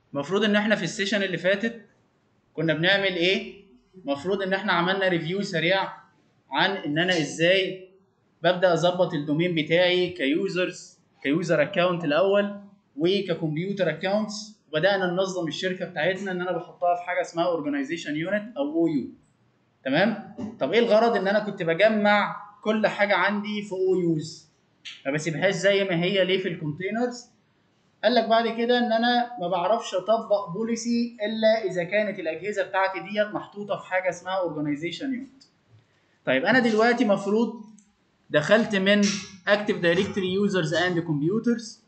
المفروض ان احنا في السيشن اللي فاتت كنا بنعمل ايه المفروض ان احنا عملنا ريفيو سريع عن ان انا ازاي ببدا اظبط الدومين بتاعي كيوزرز كيوزر اكونت الاول وككمبيوتر اكونتس وبدانا ننظم الشركه بتاعتنا ان انا بحطها في حاجه اسمها اورجانيزيشن يونت او او يو تمام طب ايه الغرض ان انا كنت بجمع كل حاجه عندي في او يوز ما بسيبهاش زي ما هي ليه في الكونتينرز قال لك بعد كده ان انا ما بعرفش اطبق بوليسي الا اذا كانت الاجهزه بتاعتي ديت محطوطه في حاجه اسمها اورجانيزيشن يونت طيب انا دلوقتي مفروض دخلت من اكتف دايركتوري يوزرز اند كمبيوترز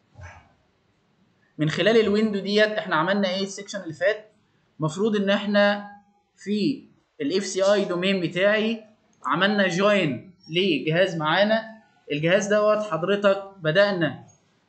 من خلال الويندو ديت احنا عملنا ايه السكشن اللي فات المفروض ان احنا في الاف سي اي دومين بتاعي عملنا جوين لجهاز معانا الجهاز دوت حضرتك بدانا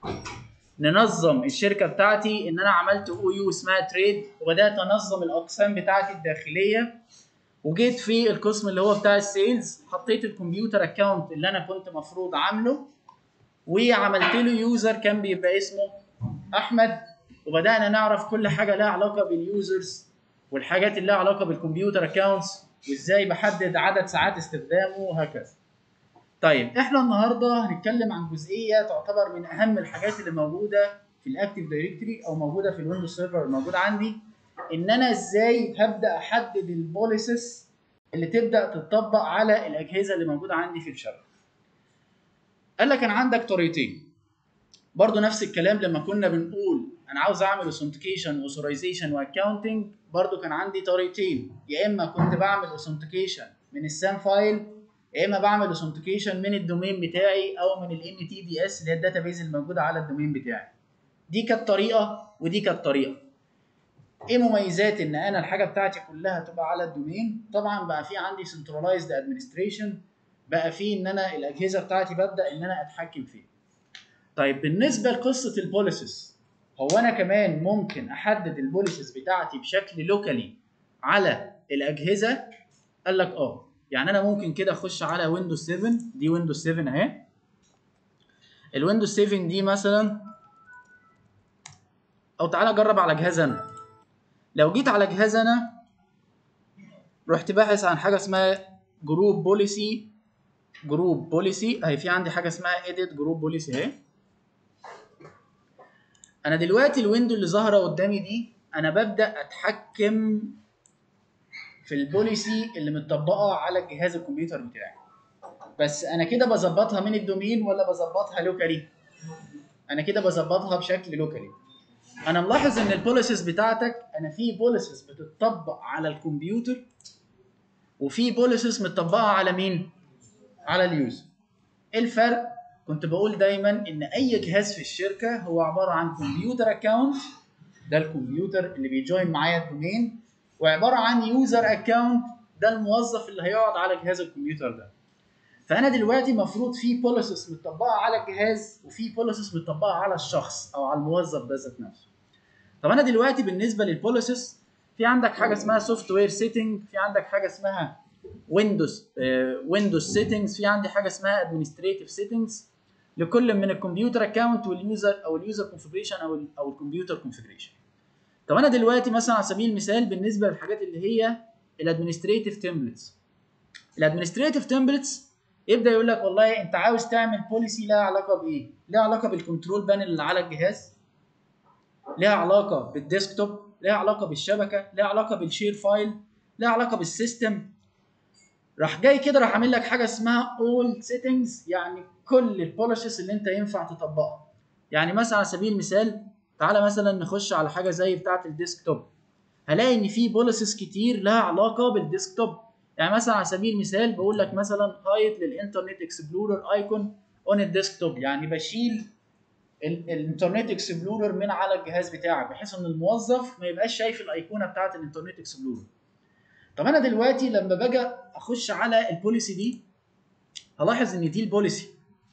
ننظم الشركه بتاعتي ان انا عملت او يو اسمها تريد وبدات انظم الاقسام بتاعتي الداخليه وجيت في القسم اللي هو بتاع السيلز حطيت الكمبيوتر اكونت اللي انا كنت مفروض عامله وعملت له يوزر كان بيبقى اسمه احمد وبدانا نعرف كل حاجه لها علاقه باليوزرز والحاجات اللي لها علاقه بالكمبيوتر اكونتس وازاي بحدد عدد ساعات استخدامه وهكذا طيب احنا النهارده هنتكلم عن جزئيه تعتبر من اهم الحاجات اللي موجوده في الاكتيف دايركتوري او موجوده في الويندوز سيرفر الموجود عندي ان انا ازاي هبدا احدد البوليسز اللي تبدا تطبق على الاجهزه اللي موجوده عندي في الشبكه قال لك انا عندك طريقتين برضو نفس الكلام لما كنا بنقول انا عاوز اعمل اوثنتيكيشن واوثرايزيشن واكاونتنج برضو كان عندي طريقتين يا اما كنت بعمل اوثنتيكيشن من السام فايل يا اما بعمل اوثنتيكيشن من الدومين بتاعي او من الام تي دي اس اللي هي الداتابيز الموجوده على الدومين بتاعي دي كانت طريقه ودي كانت طريقه ايه مميزات ان انا الحاجه بتاعتي كلها تبقى على الدومين طبعا بقى في عندي سنترلايزد ادمنستريشن بقى في ان انا الاجهزه بتاعتي ببدا ان انا اتحكم فيها طيب بالنسبه لقصه البوليسز هو انا كمان ممكن احدد البوليسز بتاعتي بشكل لوكالي على الاجهزه قال لك اه يعني انا ممكن كده اخش على ويندوز 7 دي ويندوز 7 اهي الويندوز 7 دي مثلا او تعالى اجرب على جهاز انا لو جيت على جهاز انا رحت باحث عن حاجه اسمها جروب بوليسي جروب بوليسي اهي في عندي حاجه اسمها اديت جروب بوليسي اهي انا دلوقتي الويندو اللي ظاهره قدامي دي انا ببدا اتحكم في البوليسي اللي متطبقه على جهاز الكمبيوتر بتاعي بس انا كده بظبطها من الدومين ولا بظبطها لوكالي انا كده بظبطها بشكل لوكالي انا ملاحظ ان البوليسيز بتاعتك انا في بوليسيز بتطبق على الكمبيوتر وفي بوليسيز متطبقه على مين على اليوزر ايه الفرق كنت بقول دايما ان اي جهاز في الشركه هو عباره عن كمبيوتر اكونت ده الكمبيوتر اللي بيجوين معايا الدومين وعباره عن يوزر اكونت ده الموظف اللي هيقعد على جهاز الكمبيوتر ده فانا دلوقتي المفروض في بوليسز متطبقه على الجهاز وفي بوليسز متطبقه على الشخص او على الموظف ده ذات نفسه طب انا دلوقتي بالنسبه للبوليسز في عندك حاجه اسمها سوفت وير سيتنج في عندك حاجه اسمها ويندوز ويندوز سيتنجز في عندي حاجه اسمها ادمنستريتيف سيتنجز لكل من الكمبيوتر اكونت واليوزر او اليوزر كونفيجريشن او ال او الكمبيوتر كونفيجريشن طب انا دلوقتي مثلا على سبيل المثال بالنسبه للحاجات اللي هي الادمنستريتيف تمبلتس الادمنستريتيف تمبلتس يبدا يقول لك والله انت عاوز تعمل بوليسي لها علاقه بايه لها علاقه بالكنترول بانل اللي على الجهاز لها علاقه بالديسكتوب لها علاقه بالشبكه لها علاقه بالشير فايل لها علاقه بالسيستم راح جاي كده راح عامل لك حاجه اسمها all settings يعني كل البوليسز اللي انت ينفع تطبقها يعني مثلا على سبيل المثال تعالى مثلا نخش على حاجه زي بتاعه الديسكتوب هلاقي ان في بوليسز كتير لها علاقه بالديسكتوب يعني مثلا على سبيل المثال بقول لك مثلا هايت للانترنت اكسبلورر ايكون اون الديسكتوب يعني بشيل الانترنت اكسبلورر من على الجهاز بتاعك بحيث ان الموظف ما يبقاش شايف الايقونه بتاعه الانترنت اكسبلورر طب انا دلوقتي لما باجي اخش على البوليسي دي هلاحظ ان دي البوليسي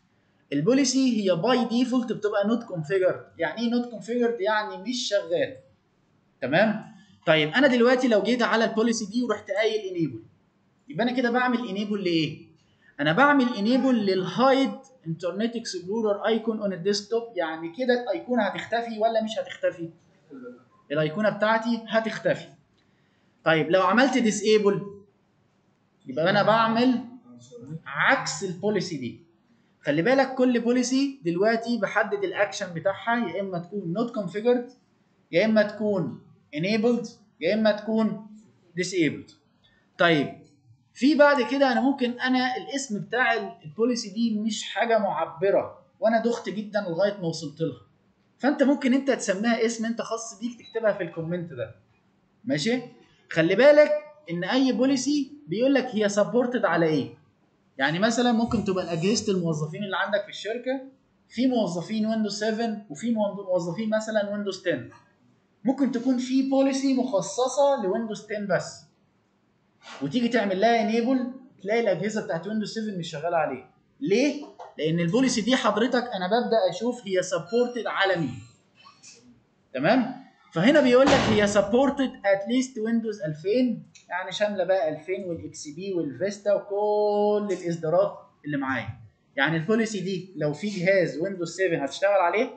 البوليسي هي باي ديفولت بتبقى نوت كونفيجرد يعني ايه نوت كونفيجرد يعني مش شغال تمام طيب انا دلوقتي لو جيت على البوليسي دي ورحت قايل انيبل يبقى انا كده بعمل انيبل لايه انا بعمل انيبل للهايد انترنت اكسبلورر ايكون اون الديسكتوب يعني كده الايقونه هتختفي ولا مش هتختفي الايقونه بتاعتي هتختفي طيب لو عملت ديسيبل يبقى انا بعمل عكس البوليسي دي خلي بالك كل بوليسي دلوقتي بحدد الاكشن بتاعها يا اما تكون نوت configured يا اما تكون enabled يا اما تكون disabled طيب في بعد كده انا ممكن انا الاسم بتاع البوليسي دي مش حاجه معبره وانا دخت جدا لغايه ما وصلت لها فانت ممكن انت تسميها اسم انت خاص بيك تكتبها في الكومنت ده ماشي خلي بالك ان اي بوليسي بيقول لك هي سبورتد على ايه يعني مثلا ممكن تبقى اجهزه الموظفين اللي عندك في الشركه في موظفين ويندوز 7 وفي موظفين مثلا ويندوز 10 ممكن تكون في بوليسي مخصصه لويندوز 10 بس وتيجي تعمل لها انيبل تلاقي الاجهزه بتاعت ويندوز 7 مش شغاله عليه ليه لان البوليسي دي حضرتك انا ببدا اشوف هي سبورتد على مين تمام فهنا بيقول لك هي سبورتد ات ليست ويندوز 2000 يعني شامله بقى 2000 والاكس بي والفيستا وكل الاصدارات اللي معايا يعني البوليسي دي لو في جهاز ويندوز 7 هتشتغل عليه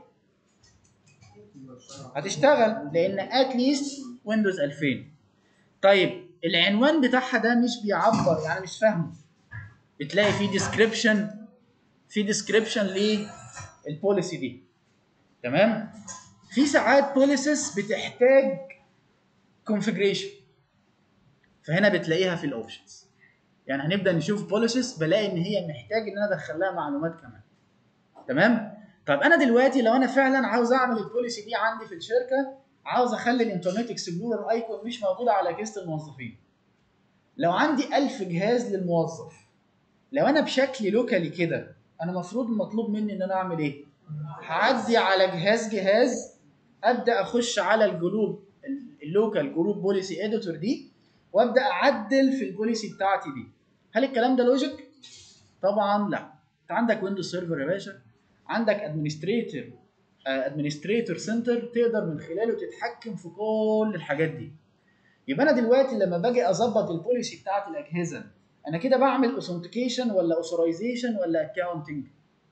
هتشتغل لان ات ليست ويندوز 2000 طيب العنوان بتاعها ده مش بيعبر يعني مش فاهمه بتلاقي فيه ديسكريبشن في ديسكريبشن للبوليسي دي تمام في ساعات بوليسز بتحتاج كونفجريشن فهنا بتلاقيها في الاوبشنز يعني هنبدا نشوف بوليسز بلاقي ان هي محتاج ان انا ادخل لها معلومات كمان تمام طب انا دلوقتي لو انا فعلا عاوز اعمل البوليسي دي عندي في الشركه عاوز اخلي الانترنت اكسبلورر ايكون مش موجوده على اجهزه الموظفين لو عندي 1000 جهاز للموظف لو انا بشكل لوكالي كده انا المفروض المطلوب مني ان انا اعمل ايه هعدي على جهاز جهاز ابدا اخش على الجروب اللوكال جروب بوليسي اديتور دي وابدا اعدل في البوليسي بتاعتي دي هل الكلام ده لوجيك طبعا لا انت عندك ويندوز سيرفر يا باشا عندك ادمنستريتور ادمنستريتور سنتر تقدر من خلاله تتحكم في كل الحاجات دي يبقى انا دلوقتي لما باجي اظبط البوليسي بتاعت الاجهزه انا كده بعمل اوثنتيكيشن ولا اوثرايزيشن ولا اكاونتنج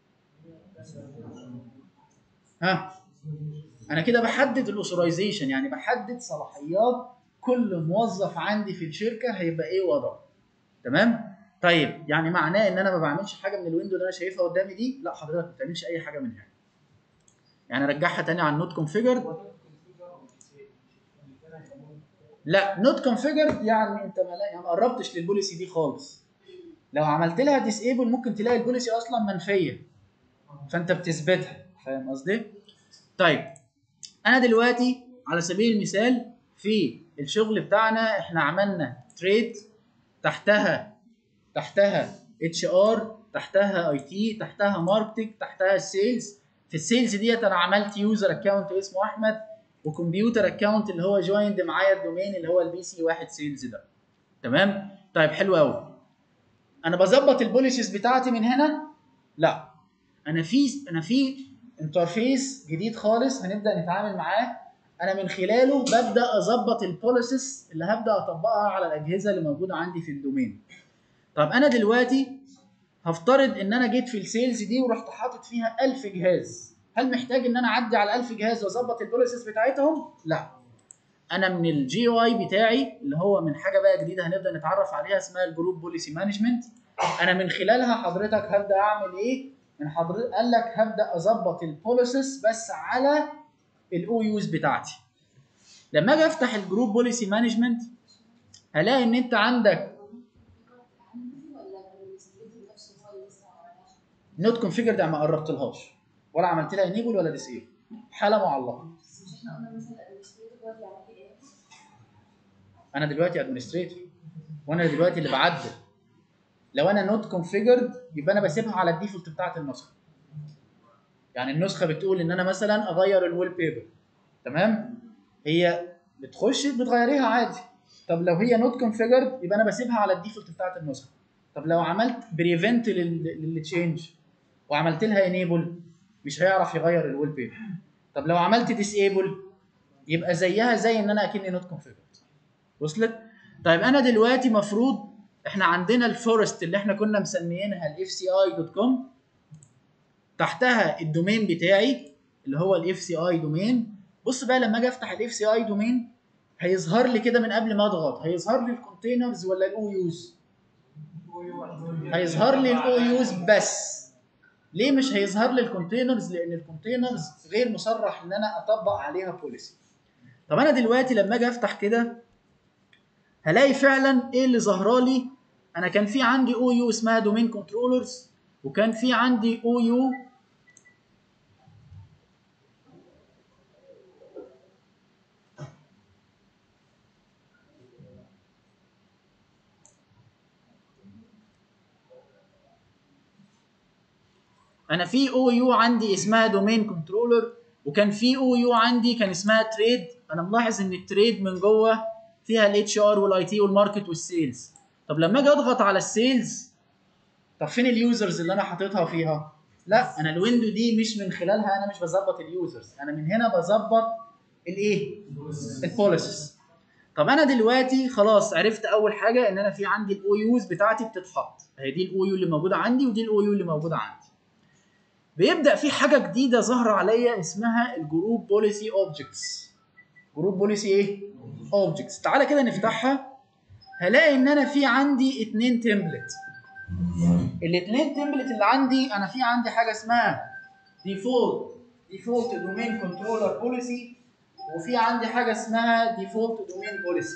ها انا كده بحدد الاوثرايزيشن يعني بحدد صلاحيات كل موظف عندي في الشركه هيبقى ايه وضعه تمام طيب يعني معناه ان انا ما بعملش حاجه من الويندو اللي انا شايفها قدامي دي لا حضرتك ما بتعملش اي حاجه منها يعني رجعها تاني على النوت كونفيجر لا نوت كونفيجر يعني انت ما يعني ما قربتش للبوليسي دي خالص لو عملت لها ديسيبل ممكن تلاقي البوليسي اصلا منفيه فانت بتثبتها فاهم قصدي طيب انا دلوقتي على سبيل المثال في الشغل بتاعنا احنا عملنا تريد تحتها تحتها اتش ار تحتها اي تي تحتها ماركتنج تحتها السيلز في السيلز ديت انا عملت يوزر اكونت اسمه احمد وكمبيوتر اكونت اللي هو جويند معايا الدومين اللي هو البي سي واحد سيلز ده تمام طيب حلو قوي انا بظبط البوليسيز بتاعتي من هنا لا انا في انا في انترفيس جديد خالص هنبدا نتعامل معاه انا من خلاله ببدا اظبط البوليسيز اللي هبدا اطبقها على الاجهزه اللي موجوده عندي في الدومين طب انا دلوقتي هفترض ان انا جيت في السيلز دي ورحت حاطط فيها 1000 جهاز هل محتاج ان انا اعدي على 1000 جهاز واظبط البوليسيز بتاعتهم لا انا من الجي او اي بتاعي اللي هو من حاجه بقى جديده هنبدا نتعرف عليها اسمها الجروب بوليسي مانجمنت انا من خلالها حضرتك هبدا اعمل ايه من حضرتك قال لك هبدا اظبط البوليسيز بس على الاو يوز بتاعتي لما اجي افتح الجروب بوليسي مانجمنت هلاقي ان انت عندك نوت كونفيجر ده ما قربتلهاش ولا عملت لها انيبل ولا ديسيبل حاله معلقه انا دلوقتي ادمنستريتور وانا دلوقتي اللي بعدل لو انا نوت كونفيجرد يبقى انا بسيبها على الديفولت بتاعت النسخه يعني النسخه بتقول ان انا مثلا اغير الويل بيبر تمام هي بتخش بتغيريها عادي طب لو هي نوت كونفيجرد يبقى انا بسيبها على الديفولت بتاعت النسخه طب لو عملت بريفنت للتشينج وعملت لها انيبل مش هيعرف يغير الويل بيبر طب لو عملت ديسيبل يبقى زيها زي ان انا اكني نوت كونفيجرد وصلت طيب انا دلوقتي مفروض احنا عندنا الفورست اللي احنا كنا مسميينها الاف سي اي دوت كوم تحتها الدومين بتاعي اللي هو الاف سي اي دومين بص بقى لما اجي افتح الاف سي اي دومين هيظهر لي كده من قبل ما اضغط هيظهر لي الكونتينرز ولا الاو يوز هيظهر لي الاو يوز بس ليه مش هيظهر لي الكونتينرز لان الكونتينرز غير مصرح ان انا اطبق عليها بوليسي طب انا دلوقتي لما اجي افتح كده هلاقي فعلا ايه اللي ظاهره لي انا كان في عندي او يو اسمها دومين كنترولرز وكان في عندي او يو انا في او يو عندي اسمها دومين كنترولر وكان في او يو عندي كان اسمها تريد انا ملاحظ ان التريد من جوه فيها الاتش ار والاي تي والماركت والسيلز طب لما اجي اضغط على السيلز طب فين اليوزرز اللي انا حاططها فيها لا انا الويندو دي مش من خلالها انا مش بظبط اليوزرز انا من هنا بظبط الايه البوليسز طب انا دلوقتي خلاص عرفت اول حاجه ان انا في عندي الاو يوز بتاعتي بتتحط هي دي الاو يو اللي موجوده عندي ودي الاو يو اللي موجوده عندي بيبدا في حاجه جديده ظاهره عليا اسمها الجروب بوليسي اوبجكتس جروب بوليسي ايه اوبجكتس تعالى كده نفتحها هلاقي ان انا في عندي اتنين تمبلت الاثنين تمبلت اللي عندي انا في عندي حاجه اسمها ديفولت ديفولت دومين كنترولر بوليسي وفي عندي حاجه اسمها ديفولت دومين بوليسي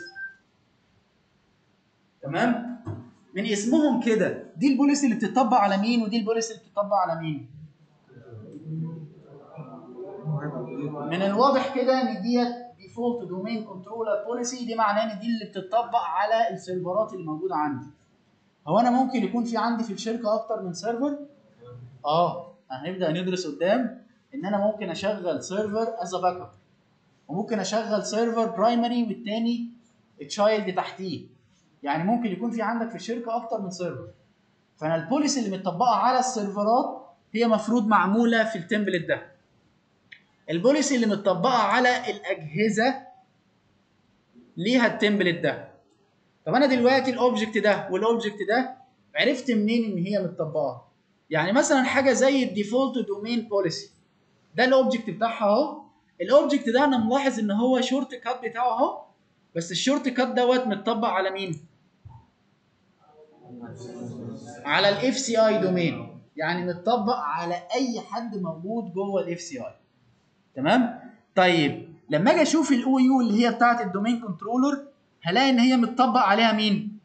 تمام من اسمهم كده دي البوليسي اللي بتطبق على مين ودي البوليسي اللي بتطبق على مين من الواضح كده ان ديت ديفولت دومين كنترولر بوليسي دي معناه ان دي اللي بتطبق على السيرفرات اللي موجوده عندي هو انا ممكن يكون في عندي في الشركه اكتر من سيرفر اه هنبدا ندرس قدام ان انا ممكن اشغل سيرفر از باك اب وممكن اشغل سيرفر برايمري والتاني تشايلد تحتيه يعني ممكن يكون في عندك في الشركه اكتر من سيرفر فانا البوليسي اللي متطبقه على السيرفرات هي مفروض معموله في التمبلت ده البوليسي اللي متطبقه على الاجهزه ليها التمبلت ده طب انا دلوقتي الاوبجكت ده والاوبجكت ده عرفت منين ان هي متطبقه يعني مثلا حاجه زي الديفولت دومين بوليسي ده الاوبجكت بتاعها اهو الاوبجكت ده انا ملاحظ ان هو شورت كات بتاعه اهو بس الشورت كات دوت متطبق على مين على الاف سي اي دومين يعني متطبق على اي حد موجود جوه الاف سي اي تمام طيب لما اجي اشوف الاو يو اللي هي بتاعه الدومين كنترولر هلاقي ان هي متطبق عليها مين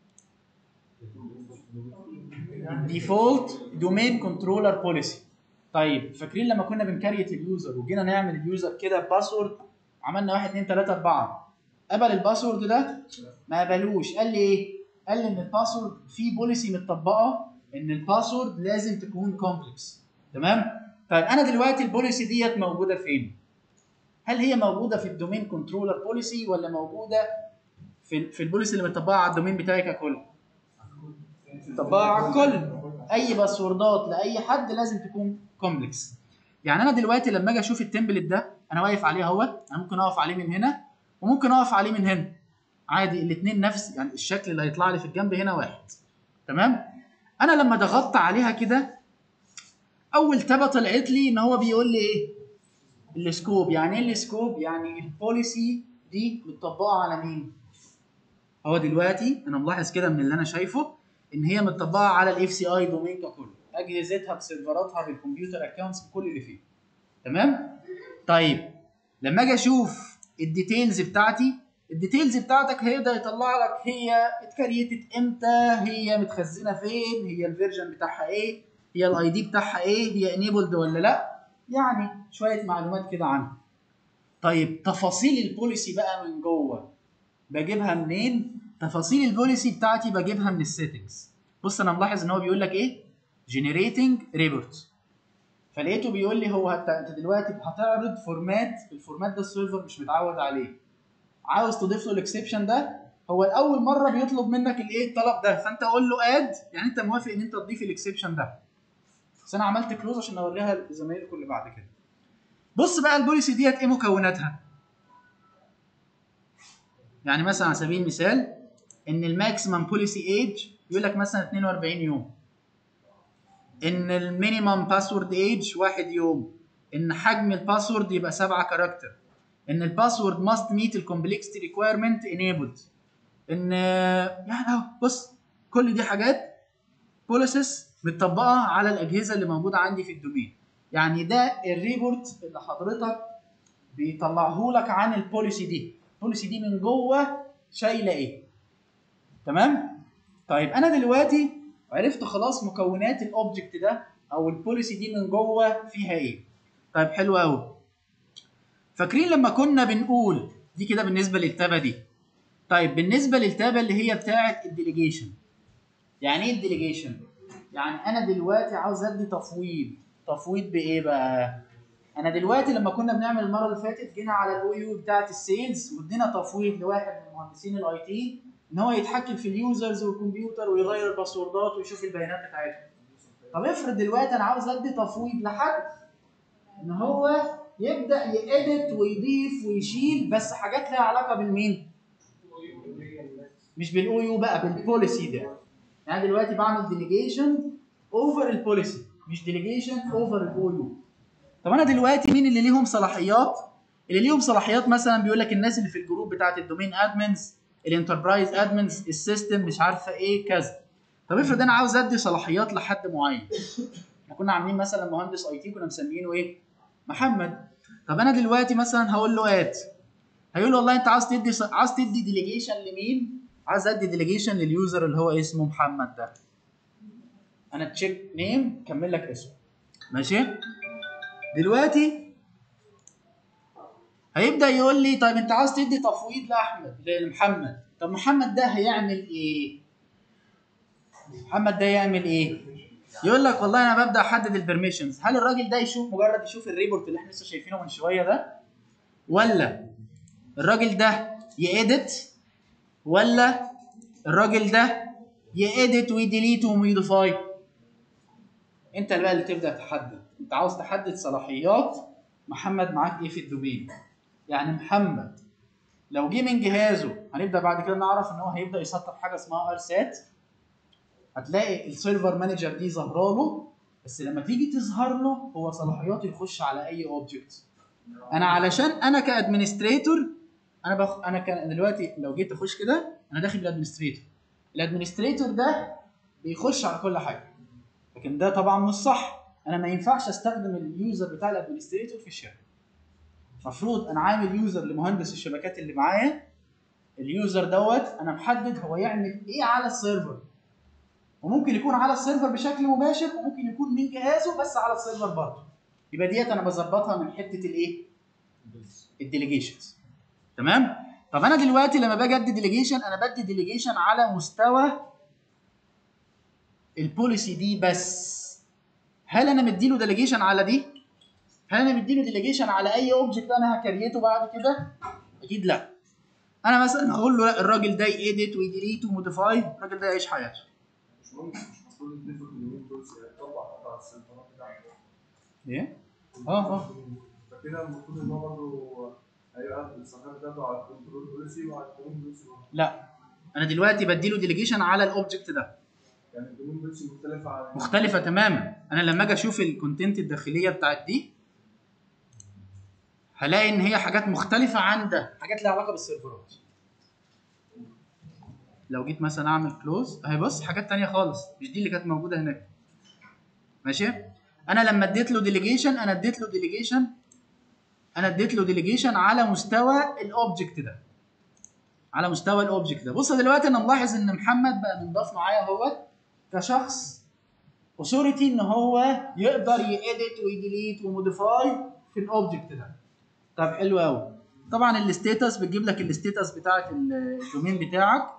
ديفولت دومين كنترولر بوليسي طيب فاكرين لما كنا بنكريت اليوزر وجينا نعمل اليوزر كده باسورد عملنا 1 2 3 4 قبل الباسورد ده ما قبلوش قال لي ايه قال لي ان الباسورد في بوليسي متطبقه ان الباسورد لازم تكون كومبلكس تمام طيب انا دلوقتي البوليسي ديت موجوده فين هل هي موجوده في الدومين كنترولر بوليسي ولا موجوده في في البوليسي اللي متطبقه على الدومين بتاعي ككل متطبقه على الكل اي باسوردات لاي حد لازم تكون كومبلكس يعني انا دلوقتي لما اجي اشوف التمبلت ده انا واقف عليه اهوت انا ممكن اقف عليه من هنا وممكن اقف عليه من هنا عادي الاثنين نفس يعني الشكل اللي هيطلع لي في الجنب هنا واحد تمام انا لما ضغطت عليها كده اول تابه طلعت لي ان هو بيقول لي ايه السكوب يعني ايه السكوب يعني البوليسي دي متطبقه على مين هو دلوقتي انا ملاحظ كده من اللي انا شايفه ان هي متطبقه على الاف سي اي دومين ككل اجهزتها بسيرفراتها بالكمبيوتر اكونتس بكل اللي فيه تمام طيب لما اجي اشوف الديتيلز بتاعتي الديتيلز بتاعتك هيقدر يطلع لك هي اتكريتت امتى هي متخزنه فين هي الفيرجن بتاعها ايه هي الاي دي بتاعها ايه هي انيبلد ولا لا يعني شويه معلومات كده عنها طيب تفاصيل البوليسي بقى من جوه بجيبها منين تفاصيل البوليسي بتاعتي بجيبها من السيتنجز بص انا ملاحظ ان هو بيقول لك ايه جنريتنج ريبورت فلقيته بيقول لي هو هت... انت دلوقتي هتعرض فورمات الفورمات ده السيرفر مش متعود عليه عاوز تضيف له الاكسبشن ده هو الاول مره بيطلب منك الايه الطلب ده فانت قول له اد يعني انت موافق ان انت تضيف الاكسبشن ده بس انا عملت كلوز عشان اوريها لزمايلكم اللي بعد كده بص بقى البوليسي ديت ايه مكوناتها يعني مثلا على سبيل المثال ان الماكسيمم بوليسي ايج يقول لك مثلا 42 يوم ان المينيمم باسورد ايج واحد يوم ان حجم الباسورد يبقى 7 كاركتر ان الباسورد ماست ميت الكومبلكسيتي ريكويرمنت انيبلد ان يعني اهو بص كل دي حاجات بوليسز متطبقه على الاجهزه اللي موجوده عندي في الدومين يعني ده الريبورت اللي حضرتك بيطلعه لك عن البوليسي دي البوليسي دي من جوه شايله ايه تمام طيب انا دلوقتي عرفت خلاص مكونات الاوبجكت ده او البوليسي دي من جوه فيها ايه طيب حلو قوي فاكرين لما كنا بنقول دي كده بالنسبه للتابه دي طيب بالنسبه للتابه اللي هي بتاعه الديليجيشن يعني ايه الديليجيشن يعني انا دلوقتي عاوز ادي تفويض تفويض بايه بقى انا دلوقتي لما كنا بنعمل المره اللي فاتت جينا على الاو يو بتاعه السيلز وادينا تفويض لواحد من مهندسين الاي تي ان هو يتحكم في اليوزرز والكمبيوتر ويغير الباسوردات ويشوف البيانات بتاعتهم طب افرض دلوقتي انا عاوز ادي تفويض لحد ان هو يبدا يأدت ويضيف ويشيل بس حاجات لها علاقه بالمين؟ مش بالاو يو بقى بالبوليسي ده يعني دلوقتي بعمل ديليجيشن اوفر البوليسي مش ديليجيشن اوفر الاو يو طب انا دلوقتي مين اللي ليهم صلاحيات؟ اللي ليهم صلاحيات مثلا بيقول لك الناس اللي في الجروب بتاعت الدومين ادمنز الانتربرايز ادمنز السيستم مش عارفه ايه كذا طب افرض انا عاوز ادي صلاحيات لحد معين احنا كنا عاملين مثلا مهندس اي تي كنا مسمينه ايه محمد طب انا دلوقتي مثلا هقول له اد هيقول له والله انت عاوز تدي ص... عاوز تدي ديليجيشن لمين عاوز ادي ديليجيشن لليوزر اللي هو اسمه محمد ده انا تشيك نيم كمل لك اسمه ماشي دلوقتي هيبدا يقول لي طيب انت عاوز تدي تفويض لاحمد لمحمد طب محمد ده هيعمل ايه محمد ده يعمل ايه يقول لك والله انا ببدا احدد البرميشنز هل الراجل ده يشوف مجرد يشوف الريبورت اللي احنا لسه شايفينه من شويه ده ولا الراجل ده يأدت ولا الراجل ده يأدت ويديليت ويموديفاي انت بقى اللي تبدا تحدد انت عاوز تحدد صلاحيات محمد معاك ايه في الدومين يعني محمد لو جه من جهازه هنبدا بعد كده نعرف ان هو هيبدا يسطب حاجه اسمها ارسات هتلاقي السيرفر مانجر دي ظاهره له بس لما تيجي تظهر له هو صلاحياته يخش على اي اوبجكت انا علشان انا كادمنستريتور انا بخ... انا كان دلوقتي لو جيت اخش كده انا داخل بالادمنستريتور الادمنستريتور ده بيخش على كل حاجه لكن ده طبعا مش صح انا ما ينفعش استخدم اليوزر بتاع الادمنستريتور في الشركه المفروض انا عامل يوزر لمهندس الشبكات اللي معايا اليوزر دوت انا محدد هو يعمل ايه على السيرفر وممكن يكون على السيرفر بشكل مباشر وممكن يكون من جهازه بس على السيرفر برضه يبقى ديت انا بظبطها من حته الايه الديليجيشنز تمام طب انا دلوقتي لما باجي ادي ديليجيشن انا بدي ديليجيشن على مستوى البوليسي دي بس هل انا مديله ديليجيشن على دي هل انا مديله ديليجيشن على اي اوبجكت انا هكريته بعد كده اكيد لا انا مثلا هقول له لا الراجل ده يedit ويديليت وموديفاي الراجل ده يعيش حياته مش مهم مش المفروض النتورك اليومين دول يطبق على السيرفرات بتاعته ايه اه اه فكده المفروض ان هو برضه هيبقى الصفحات بتاعته على الكنترول بوليسي وعلى الدومين بوليسي برضه. لا انا دلوقتي بديله ديليجيشن على الاوبجكت ده يعني الدومين بوليسي مختلفه عن مختلفه تماما انا لما اجي اشوف الكونتنت الداخليه بتاعت دي هلاقي ان هي حاجات مختلفه عن ده حاجات لها علاقه بالسيرفرات لو جيت مثلا اعمل كلوز اهي بص حاجات تانية خالص مش دي اللي كانت موجوده هناك ماشي انا لما اديت له ديليجيشن انا اديت له ديليجيشن انا اديت له ديليجيشن على مستوى الاوبجكت ده على مستوى الاوبجكت ده بص دلوقتي انا ملاحظ ان محمد بقى منضاف معايا اهوت كشخص اوثوريتي ان هو يقدر يedit ويديليت وموديفاي في الاوبجكت ده طب حلو قوي طبعا الستيتس بتجيب لك الستيتس بتاعت الدومين بتاعك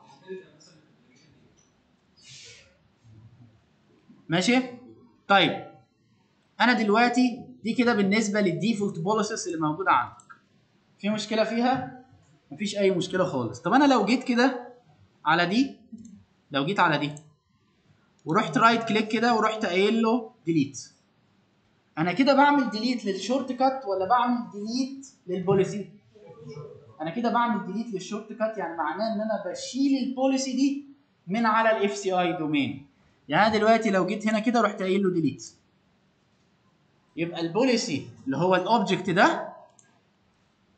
ماشي طيب انا دلوقتي دي كده بالنسبه للديفولت بوليسز اللي موجوده عندك في مشكله فيها مفيش اي مشكله خالص طب انا لو جيت كده على دي لو جيت على دي ورحت رايت كليك كده ورحت قايل له ديليت انا كده بعمل ديليت للشورت كات ولا بعمل ديليت للبوليسي انا كده بعمل ديليت للشورت كات يعني معناه ان انا بشيل البوليسي دي من على الاف سي اي دومين يعني أنا دلوقتي لو جيت هنا كده رحت قايل له ديليت يبقى البوليسي اللي هو الاوبجكت ده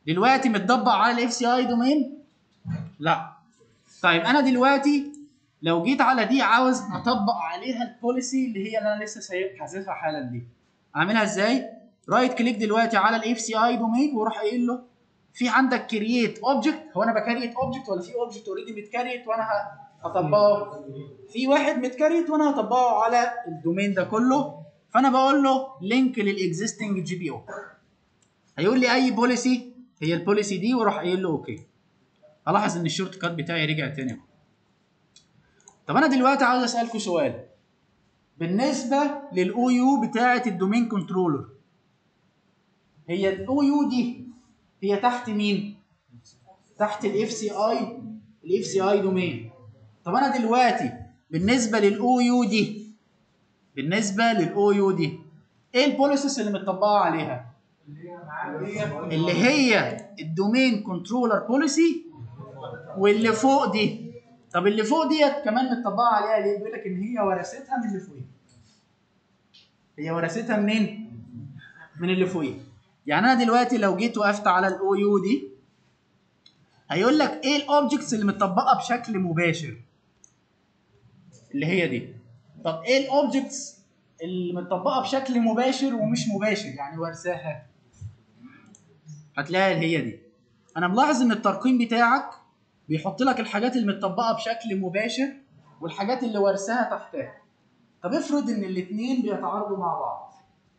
دلوقتي متطبق على الاف سي اي دومين لا طيب انا دلوقتي لو جيت على دي عاوز اطبق عليها البوليسي اللي هي اللي انا لسه سايب حذفها حالا دي اعملها ازاي رايت كليك دلوقتي على الاف سي اي دومين واروح قايل له في عندك كرييت اوبجكت هو انا بكريت اوبجكت ولا في اوبجكت اوريدي متكريت وانا ه- هطبقه في واحد متكريت وانا هطبقه على الدومين ده كله فانا بقول له لينك للاكزيستنج جي بي او هيقول لي اي بوليسي هي البوليسي دي واروح قايل له اوكي الاحظ ان الشورت كات بتاعي رجع تاني اهو طب انا دلوقتي عاوز اسالكم سؤال بالنسبه للاو يو بتاعه الدومين كنترولر هي الاو يو دي هي تحت مين تحت الاف سي اي الاف سي اي دومين طب انا دلوقتي بالنسبه للاو يو دي بالنسبه للاو يو دي ايه البوليسيس اللي متطبقه عليها اللي هي الدومين كنترولر بوليسي واللي فوق دي طب اللي فوق ديت كمان متطبقه عليها ليه؟ بيقول لك ان هي ورثتها من اللي فوقيها. هي ورثتها منين؟ من اللي فوقيها. يعني انا دلوقتي لو جيت وقفت على الاو يو دي هيقول لك ايه الاوبجكتس اللي متطبقه بشكل مباشر؟ اللي هي دي. طب ايه الاوبجكتس اللي متطبقه بشكل مباشر ومش مباشر يعني ورثاها؟ هتلاقيها اللي هي دي. انا ملاحظ ان الترقيم بتاعك بيحط لك الحاجات اللي متطبقه بشكل مباشر والحاجات اللي ورثاها تحتها طب افرض ان الاثنين بيتعارضوا مع بعض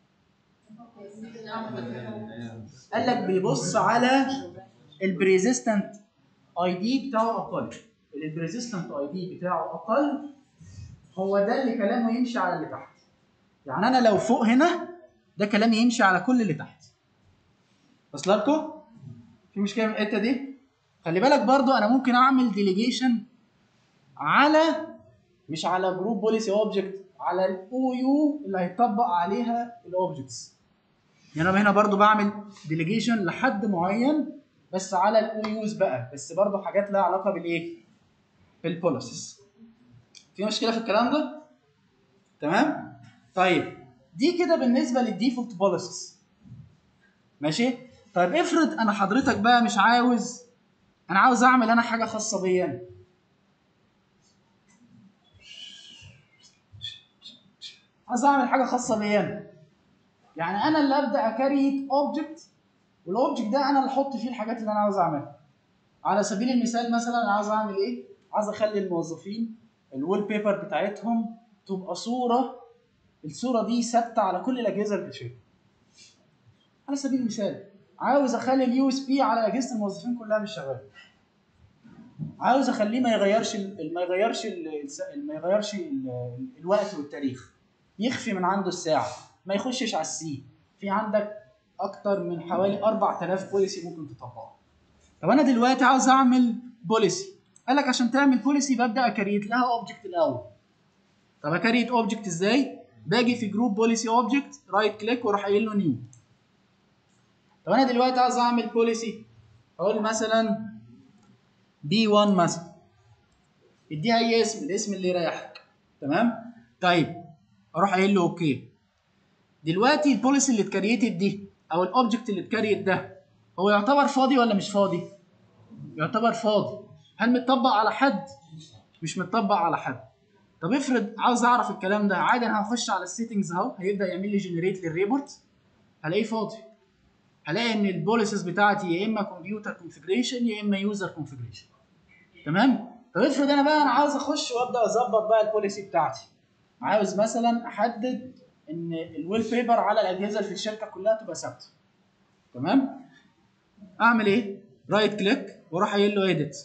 قال لك بيبص على البريزيستنت اي دي بتاعه اقل البريزيستنت اي دي بتاعه اقل هو ده اللي كلامه يمشي على اللي تحت يعني انا لو فوق هنا ده كلامي يمشي على كل اللي تحت وصل لكم في مشكله من الحته دي خلي بالك برضو انا ممكن اعمل ديليجيشن على مش على جروب بوليسي اوبجكت على الاو يو اللي هيطبق عليها الاوبجكتس يعني انا هنا برضو بعمل ديليجيشن لحد معين بس على الاو يوز بقى بس برضو حاجات لها علاقه بالايه بالبوليسيس في مشكله في الكلام ده تمام طيب دي كده بالنسبه للديفولت بوليسيس ماشي طيب افرض انا حضرتك بقى مش عاوز انا عاوز اعمل انا حاجه خاصه بيا أنا. عاوز اعمل حاجه خاصه بيا أنا. يعني انا اللي ابدا اكريت اوبجكت والاوبجكت ده انا اللي احط فيه الحاجات اللي انا عاوز اعملها على سبيل المثال مثلا انا عاوز اعمل ايه عاوز اخلي الموظفين الوول بيبر بتاعتهم تبقى صوره الصوره دي ثابته على كل الاجهزه اللي في الشركه على سبيل المثال عاوز اخلي اليو اس بي على اجهزه الموظفين كلها مش شغاله عاوز اخليه ما يغيرش ال- ما يغيرش ال- الس- ما يغيرش ال- الوقت والتاريخ يخفي من عنده الساعه ما يخشش على السي في عندك اكتر من حوالي 4000 بوليسي ممكن تطبقها طب انا دلوقتي عاوز اعمل بوليسي قال لك عشان تعمل بوليسي ببدا اكريت لها اوبجكت الاول طب اكريت اوبجكت ازاي باجي في جروب بوليسي اوبجكت رايت كليك واروح قايل له نيو طب انا دلوقتي عاوز اعمل بوليسي اقول مثلا بي 1 مثلا اديها اي اسم الاسم اللي يريحك تمام طيب اروح قايل له اوكي دلوقتي البوليسي اللي اتكريتد دي او الاوبجكت اللي اتكريت ده هو يعتبر فاضي ولا مش فاضي يعتبر فاضي هل متطبق على حد مش متطبق على حد طب افرض عاوز اعرف الكلام ده عادي انا هخش على السيتنجز اهو هيبدا يعمل لي جنريت للريبورت هلاقيه فاضي هلاقي ان البوليسز بتاعتي يا اما كمبيوتر كونفجريشن يا اما يوزر كونفجريشن تمام طب افرض انا بقى انا عاوز اخش وابدا اظبط بقى البوليسي بتاعتي عاوز مثلا احدد ان الويل بيبر على الاجهزه اللي في الشركه كلها تبقى ثابته تمام اعمل ايه رايت كليك واروح قايل له اديت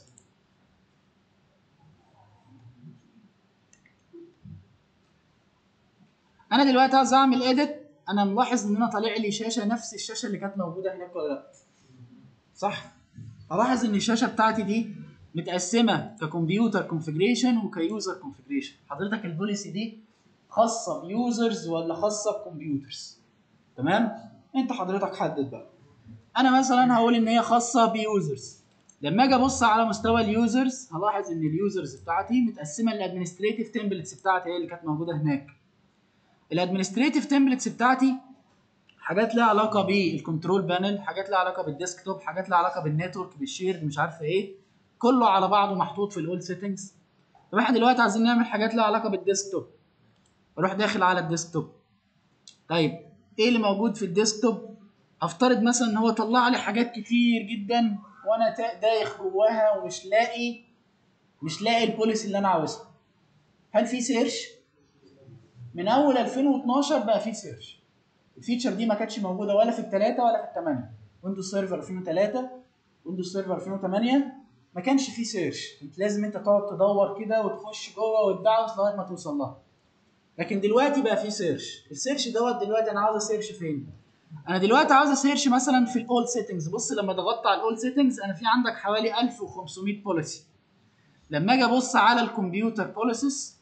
انا دلوقتي عايز اعمل اديت انا ملاحظ ان انا طالع لي شاشه نفس الشاشه اللي كانت موجوده هناك ولا لا صح الاحظ ان الشاشه بتاعتي دي متقسمه ككمبيوتر كونفجريشن وكيوزر كونفجريشن حضرتك البوليسي دي خاصه بيوزرز ولا خاصه بكمبيوترز تمام انت حضرتك حدد بقى انا مثلا هقول ان هي خاصه بيوزرز لما اجي ابص على مستوى اليوزرز هلاحظ ان اليوزرز بتاعتي متقسمه للادمنستريتيف تمبلتس بتاعتي هي اللي كانت موجوده هناك الادمنستريتيف تمبلتس بتاعتي حاجات لها علاقه بالكنترول بانل حاجات لها علاقه بالديسكتوب حاجات لها علاقه بالنتورك بالشير مش عارف ايه كله على بعضه محطوط في الاول سيتنجز طب احنا دلوقتي عايزين نعمل حاجات لها علاقه بالديسكتوب اروح داخل على الديسكتوب طيب ايه اللي موجود في الديسكتوب هفترض مثلا ان هو طلع لي حاجات كتير جدا وانا تا- دايخ جواها ومش لاقي مش لاقي البوليسي اللي انا عاوزها هل في سيرش من اول 2012 بقى في سيرش الفيتشر دي ما كانتش موجوده ولا في الثلاثه ولا في الثمانيه ويندوز سيرفر 2003 ويندوز سيرفر 2008 ما كانش فيه سيرش انت لازم انت تقعد تدور كده وتخش جوه وتدعوس لغايه ما توصل لها لكن دلوقتي بقى فيه سيرش السيرش دوت دلوقتي انا عاوز اسيرش فين انا دلوقتي عاوز اسيرش مثلا في الاول سيتنجز بص لما ضغطت على الاول سيتنجز انا في عندك حوالي 1500 بوليسي لما اجي ابص على الكمبيوتر بوليسيز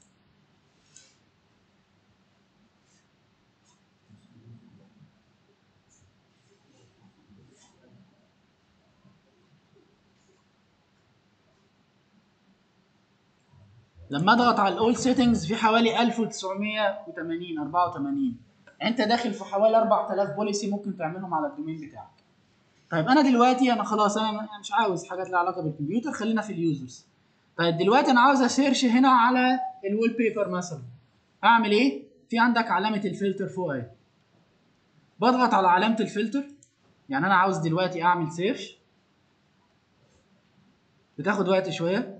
لما اضغط على الاول سيتنجز في حوالي 1980 84 انت داخل في حوالي 4000 بوليسي ممكن تعملهم على الدومين بتاعك طيب انا دلوقتي انا خلاص انا أنا مش عاوز حاجات لها علاقه بالكمبيوتر خلينا في اليوزرز طيب دلوقتي انا عاوز اسيرش هنا على الوول بيبر مثلا اعمل ايه في عندك علامه الفلتر فوق اهي بضغط على علامه الفلتر يعني انا عاوز دلوقتي اعمل سيرش بتاخد وقت شويه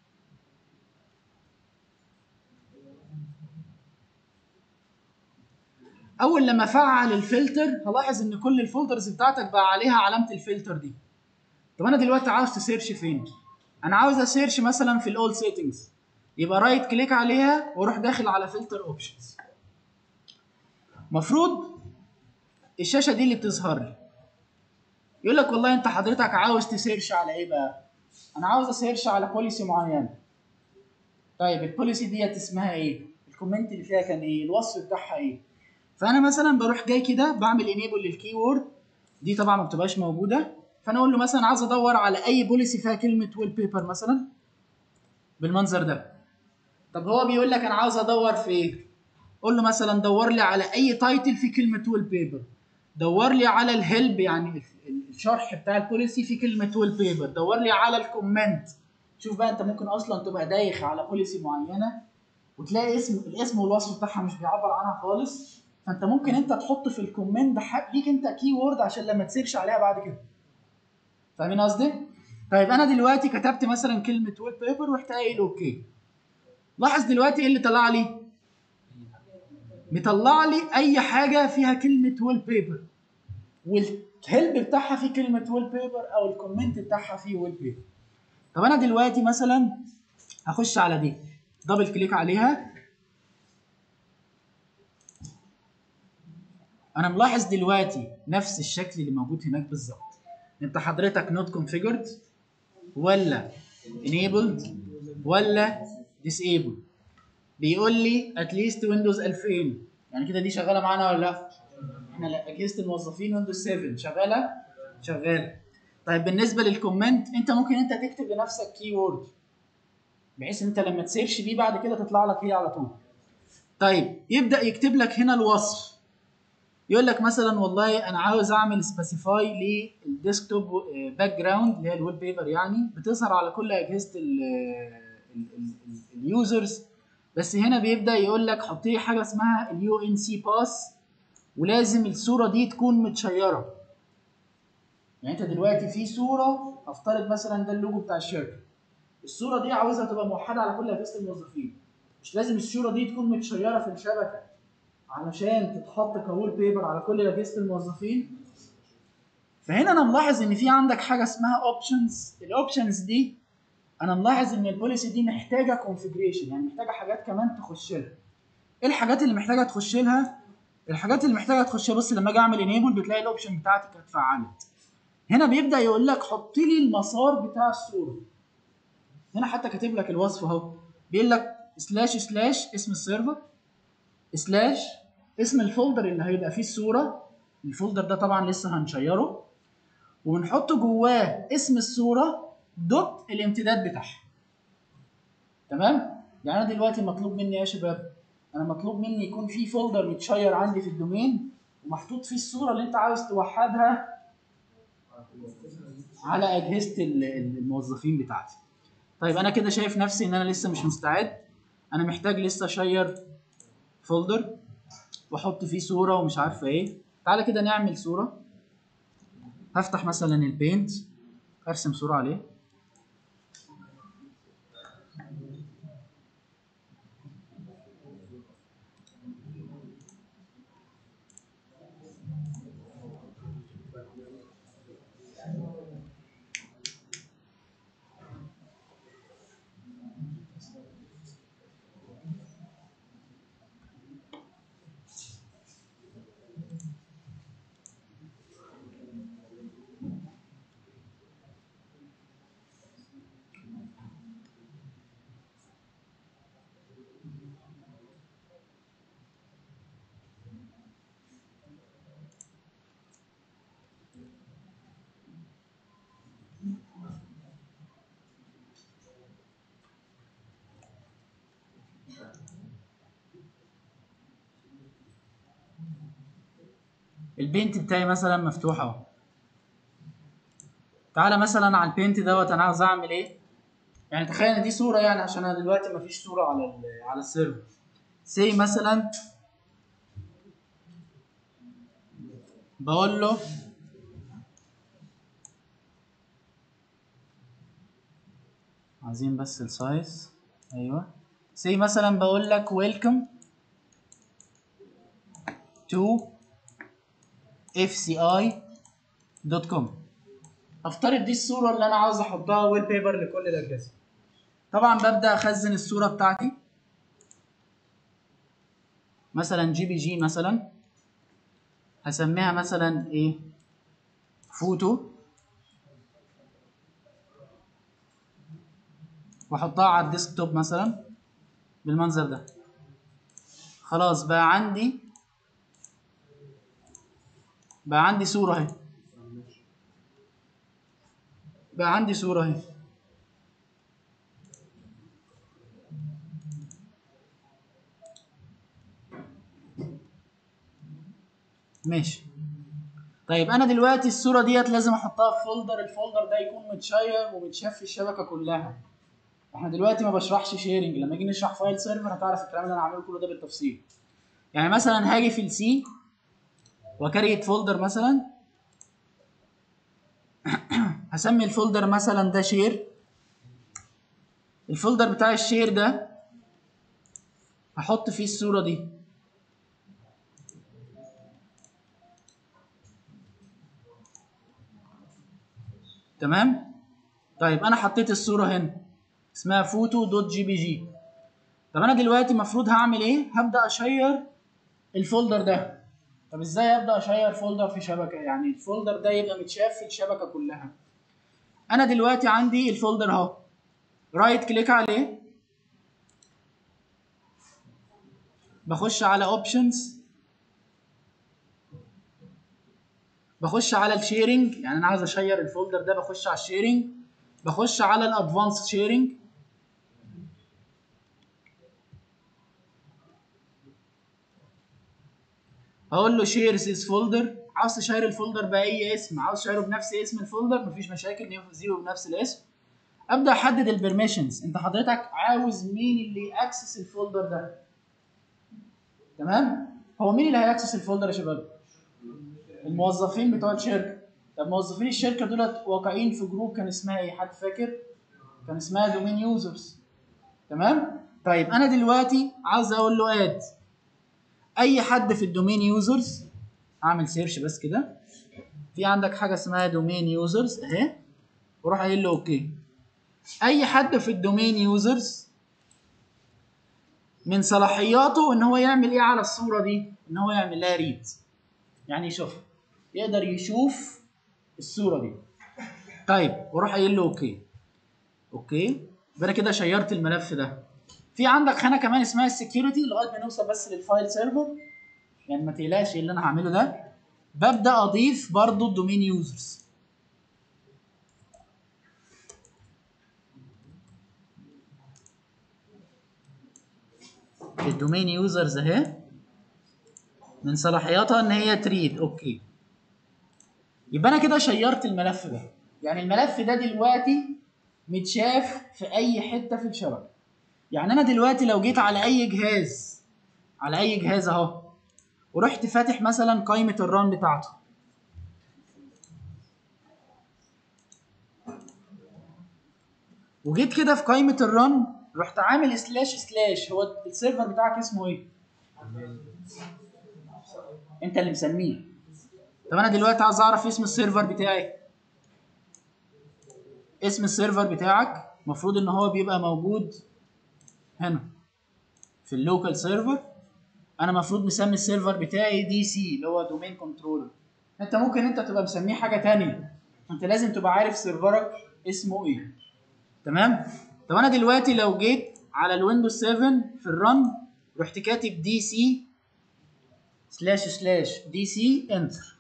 اول لما افعل الفلتر هلاحظ ان كل الفولدرز بتاعتك بقى عليها علامه الفلتر دي طب انا دلوقتي عاوز تسيرش فين انا عاوز اسيرش مثلا في الاول سيتنجز يبقى رايت كليك عليها واروح داخل على فلتر اوبشنز مفروض الشاشه دي اللي بتظهر لي يقول لك والله انت حضرتك عاوز تسيرش على ايه بقى انا عاوز اسيرش على بوليسي معينه طيب البوليسي ديت اسمها ايه الكومنت اللي فيها كان ايه الوصف بتاعها ايه فانا مثلا بروح جاي كده بعمل انيبل للكي وورد دي طبعا ما بتبقاش موجوده فانا اقول له مثلا عايز ادور على اي بوليسي فيها كلمه ويل بيبر مثلا بالمنظر ده طب هو بيقول لك انا عاوز ادور في ايه قول له مثلا دور لي على اي تايتل في كلمه ويل بيبر دور لي على الهيلب يعني ال- ال- الشرح بتاع البوليسي في كلمه ويل بيبر دور لي على الكومنت شوف بقى انت ممكن اصلا تبقى دايخ على بوليسي معينه وتلاقي اسم الاسم والوصف بتاعها مش بيعبر عنها خالص فانت ممكن انت تحط في الكومنت ده حق- ليك انت كي وورد عشان لما تسيرش عليها بعد كده فاهمين قصدي؟ طيب انا دلوقتي كتبت مثلا كلمه ويب بيبر ورحت قايل اوكي لاحظ دلوقتي ايه اللي طلع لي؟ مطلع لي اي حاجه فيها كلمه ويل بيبر والهيلب بتاعها فيه كلمه ويل بيبر او الكومنت بتاعها فيه ويل بيبر طب انا دلوقتي مثلا هخش على دي دبل كليك عليها انا ملاحظ دلوقتي نفس الشكل اللي موجود هناك بالظبط انت حضرتك نوت كونفيجرد ولا enabled ولا disabled بيقول لي اتليست ويندوز 2000 يعني كده دي شغاله معانا ولا لا احنا لا اجهزه الموظفين ويندوز 7 شغاله شغاله طيب بالنسبه للكومنت انت ممكن انت تكتب لنفسك كي وورد بحيث ان انت لما تسيرش بيه بعد كده تطلع لك هي على طول طيب يبدا يكتب لك هنا الوصف يقول لك مثلا والله انا عاوز اعمل سبيسيفاي للديسكتوب باك جراوند اللي هي الويب بيبر يعني بتظهر على كل اجهزه اليوزرز بس هنا بيبدا يقول لك حط لي حاجه اسمها اليو ان سي باس ولازم الصوره دي تكون متشيره يعني انت دلوقتي في صوره افترض مثلا ده اللوجو بتاع الشركه الصوره دي عاوزها تبقى موحده على كل اجهزه الموظفين مش لازم الصوره دي تكون متشيره في الشبكه علشان تتحط كوول بيبر على كل اجهزه الموظفين فهنا انا ملاحظ ان في عندك حاجه اسمها اوبشنز الاوبشنز دي انا ملاحظ ان البوليسي دي محتاجه كونفجريشن يعني محتاجه حاجات كمان تخش لها ايه الحاجات اللي محتاجه تخش لها الحاجات اللي محتاجه تخش لها بص لما اجي اعمل انيبل بتلاقي الاوبشن بتاعتي كانت اتفعلت هنا بيبدا يقول لك حط لي المسار بتاع الصوره هنا حتى كاتب لك الوصف اهو بيقول لك سلاش سلاش اسم السيرفر سلاش اسم الفولدر اللي هيبقى فيه الصوره الفولدر ده طبعا لسه هنشيره ونحط جواه اسم الصوره دوت الامتداد بتاعها تمام يعني انا دلوقتي مطلوب مني يا شباب انا مطلوب مني يكون في فولدر متشير عندي في الدومين ومحطوط فيه الصوره اللي انت عاوز توحدها على اجهزه ال- ال- الموظفين بتاعتي طيب انا كده شايف نفسي ان انا لسه مش مستعد انا محتاج لسه اشير فولدر واحط فيه صوره ومش عارفه ايه تعالى كده نعمل صوره هفتح مثلا البينت ارسم صوره عليه البينت بتاعي مثلا مفتوح اهو تعالى مثلا على البينت دوت انا عاوز اعمل ايه يعني تخيل ان دي صوره يعني عشان انا دلوقتي مفيش صوره على ال- على السيرفر سي مثلا بقول له عايزين بس السايز ايوه سي مثلا بقول لك ويلكم to fci.com افترض دي الصوره اللي انا عاوز احطها ويل بيبر لكل الاجهزه طبعا ببدا اخزن الصوره بتاعتي مثلا جي بي جي مثلا هسميها مثلا ايه فوتو واحطها على الديسكتوب مثلا بالمنظر ده خلاص بقى عندي بقى عندي صورة اهي بقى عندي صورة اهي ماشي طيب انا دلوقتي الصورة ديت لازم احطها في فولدر الفولدر ده يكون متشير ومتشاف في الشبكة كلها احنا دلوقتي ما بشرحش شيرنج لما نيجي نشرح فايل سيرفر هتعرف الكلام اللي انا عامله كله ده بالتفصيل يعني مثلا هاجي في السي وكريت فولدر مثلا هسمي الفولدر مثلا ده شير الفولدر بتاع الشير ده هحط فيه الصورة دي تمام طيب انا حطيت الصورة هنا اسمها فوتو دوت جي بي جي طب انا دلوقتي المفروض هعمل ايه هبدأ اشير الفولدر ده طب ازاي ابدا اشير فولدر في شبكه يعني الفولدر ده يبقى متشاف في الشبكه كلها انا دلوقتي عندي الفولدر اهو رايت كليك عليه بخش على اوبشنز بخش على الشيرنج يعني انا عاوز اشير الفولدر ده بخش على الشيرنج بخش على الادفانس شيرنج هقول له شير ذيس فولدر عاوز تشير الفولدر باي اسم عاوز تشيره بنفس اسم الفولدر مفيش مشاكل نزيله بنفس الاسم ابدا احدد البرميشنز انت حضرتك عاوز مين اللي ياكسس الفولدر ده تمام هو مين اللي هياكسس الفولدر يا شباب الموظفين بتوع الشركه طب موظفين الشركه دولت واقعين في جروب كان اسمها ايه حد فاكر كان اسمها دومين يوزرز تمام طيب انا دلوقتي عاوز اقول له اد اي حد في الدومين يوزرز اعمل سيرش بس كده في عندك حاجه اسمها دومين يوزرز اهي وروح قايل له اوكي اي حد في الدومين يوزرز من صلاحياته ان هو يعمل ايه على الصوره دي ان هو يعمل لها ريد يعني يشوفها يقدر يشوف الصوره دي طيب وروح قايل له اوكي اوكي يبقى انا كده شيرت الملف ده في عندك خانه كمان اسمها السكيورتي لغايه ما نوصل بس للفايل سيرفر يعني ما تقلقش اللي انا هعمله ده ببدا اضيف برضو الدومين يوزرز الدومين يوزرز اهي من صلاحياتها ان هي تريد اوكي يبقى انا كده شيرت الملف ده يعني الملف ده دلوقتي متشاف في اي حته في الشبكه يعني انا دلوقتي لو جيت على اي جهاز على اي جهاز اهو ورحت فاتح مثلا قائمه الران بتاعته وجيت كده في قائمه الرن رحت عامل سلاش سلاش هو السيرفر بتاعك اسمه ايه انت اللي مسميه طب انا دلوقتي عايز اعرف اسم السيرفر بتاعي اسم السيرفر بتاعك المفروض ان هو بيبقى موجود هنا في اللوكال سيرفر انا المفروض مسمي السيرفر بتاعي دي سي اللي هو دومين كنترولر انت ممكن انت تبقى مسميه حاجه تانية انت لازم تبقى عارف سيرفرك اسمه ايه تمام طب انا دلوقتي لو جيت على الويندوز 7 في الرن رحت كاتب دي سي سلاش سلاش دي سي انتر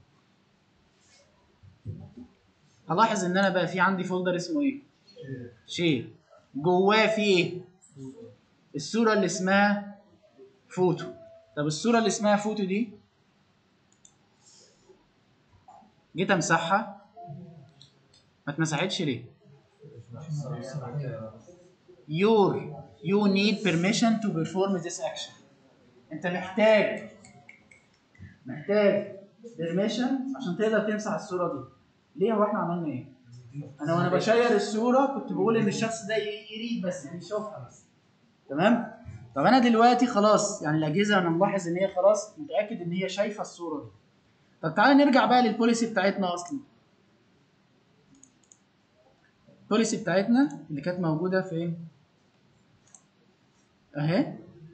هلاحظ ان انا بقى في عندي فولدر اسمه ايه شير جواه في ايه الصوره اللي اسمها فوتو طب الصوره اللي اسمها فوتو دي جيت امسحها ما اتمسحتش ليه your you need permission to perform this action انت محتاج محتاج permission عشان تقدر تمسح الصوره دي ليه هو احنا عملنا ايه انا وانا بشير الصوره كنت بقول ان الشخص ده يريد بس يشوفها بس تمام طب انا دلوقتي خلاص يعني الاجهزه انا ملاحظ ان هي خلاص متاكد ان هي شايفه الصوره دي طب تعالى نرجع بقى للبوليسي بتاعتنا اصلا البوليسي بتاعتنا اللي كانت موجوده فين اهي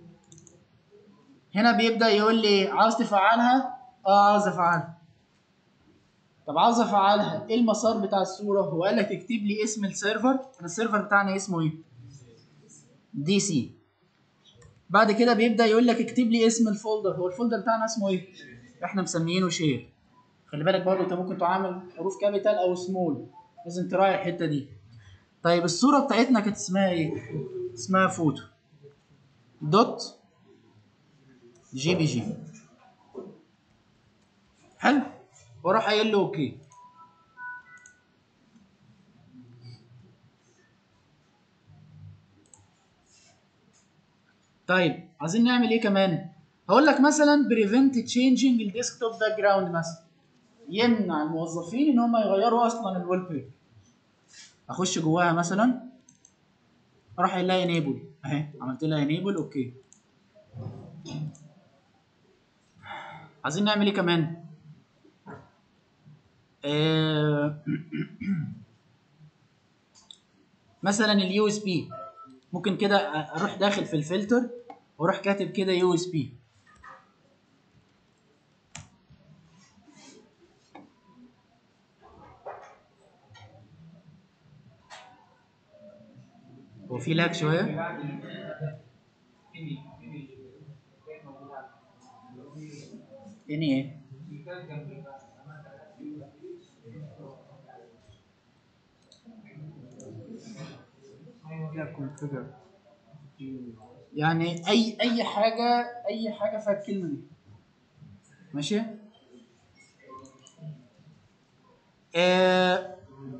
هنا بيبدا يقول لي عاوز تفعلها اه عاوز افعلها طب عاوز افعلها ايه المسار بتاع الصوره هو قال لك اكتب لي اسم السيرفر انا السيرفر بتاعنا اسمه ايه دي سي بعد كده بيبدا يقول لك اكتب لي اسم الفولدر هو الفولدر بتاعنا اسمه ايه احنا مسميينه شير خلي بالك برضه انت ممكن تعامل حروف كابيتال او سمول لازم تراعي الحته دي طيب الصوره بتاعتنا كانت اسمها ايه اسمها فوتو دوت جي بي جي حلو واروح قايل له اوكي طيب عايزين نعمل ايه كمان هقول لك مثلا بريفنت تشينجينج الديسكتوب باك جراوند مثلا يمنع الموظفين ان هم يغيروا اصلا الويل بيبر اخش جواها مثلا اروح قايل لها انيبل اهي عملت لها انيبل اوكي عايزين نعمل ايه كمان آه، مثلا اليو اس بي ممكن كده اروح داخل في الفلتر واروح كاتب كده يو اس بي هو في لاج شويه اني ايه يعني اي اي حاجه اي حاجه فيها الكلمه دي ماشي آه